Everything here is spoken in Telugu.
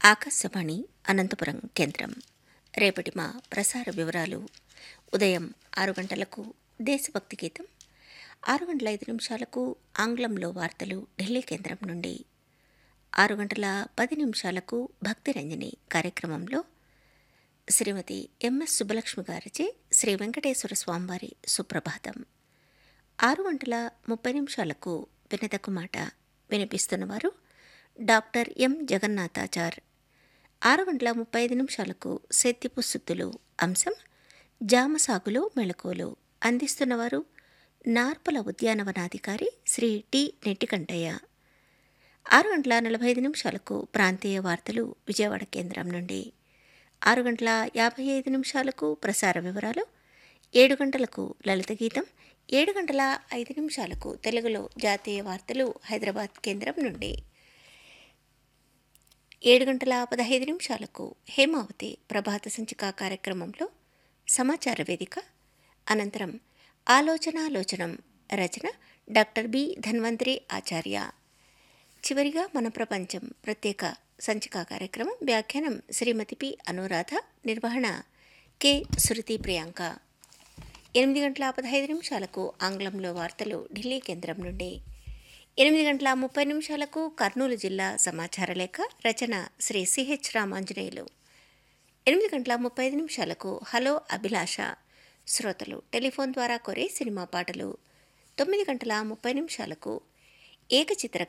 ఆకాశవాణి అనంతపురం కేంద్రం రేపటి మా ప్రసార వివరాలు ఉదయం ఆరు గంటలకు దేశభక్తి గీతం ఆరు గంటల ఐదు నిమిషాలకు ఆంగ్లంలో వార్తలు ఢిల్లీ కేంద్రం నుండి ఆరు గంటల పది నిమిషాలకు భక్తి రంజని కార్యక్రమంలో శ్రీమతి ఎంఎస్ సుబ్బలక్ష్మి గారిచే శ్రీ వెంకటేశ్వర స్వామివారి సుప్రభాతం ఆరు గంటల ముప్పై నిమిషాలకు వినదకు మాట వినిపిస్తున్నవారు డాక్టర్ ఎం జగన్నాథాచార్ ఆరు గంటల ముప్పై ఐదు నిమిషాలకు సెత్తిపు సుత్తులు అంశం జామ సాగులో మెళకువలు అందిస్తున్నవారు నార్పల ఉద్యానవనాధికారి శ్రీ టి నెట్టికంటయ్య ఆరు గంటల నలభై ఐదు నిమిషాలకు ప్రాంతీయ వార్తలు విజయవాడ కేంద్రం నుండి ఆరు గంటల యాభై ఐదు నిమిషాలకు ప్రసార వివరాలు ఏడు గంటలకు లలిత గీతం ఏడు గంటల ఐదు నిమిషాలకు తెలుగులో జాతీయ వార్తలు హైదరాబాద్ కేంద్రం నుండి ఏడు గంటల పదహైదు నిమిషాలకు హేమావతి ప్రభాత సంచిక కార్యక్రమంలో సమాచార వేదిక అనంతరం ఆలోచనాలోచనం రచన డాక్టర్ బి ధన్వంతరి ఆచార్య చివరిగా మన ప్రపంచం ప్రత్యేక సంచిక కార్యక్రమం వ్యాఖ్యానం శ్రీమతి పి అనురాధ నిర్వహణ కె శృతి ప్రియాంక ఎనిమిది గంటల పదహైదు నిమిషాలకు ఆంగ్లంలో వార్తలు ఢిల్లీ కేంద్రం నుండి ఎనిమిది గంటల ముప్పై నిమిషాలకు కర్నూలు జిల్లా సమాచార లేఖ రచన శ్రీ సిహెచ్ రామాంజనేయులు ఎనిమిది గంటల ముప్పై ఐదు నిమిషాలకు హలో అభిలాష శ్రోతలు టెలిఫోన్ ద్వారా కోరే సినిమా పాటలు తొమ్మిది గంటల ముప్పై నిమిషాలకు ఏకచిత్ర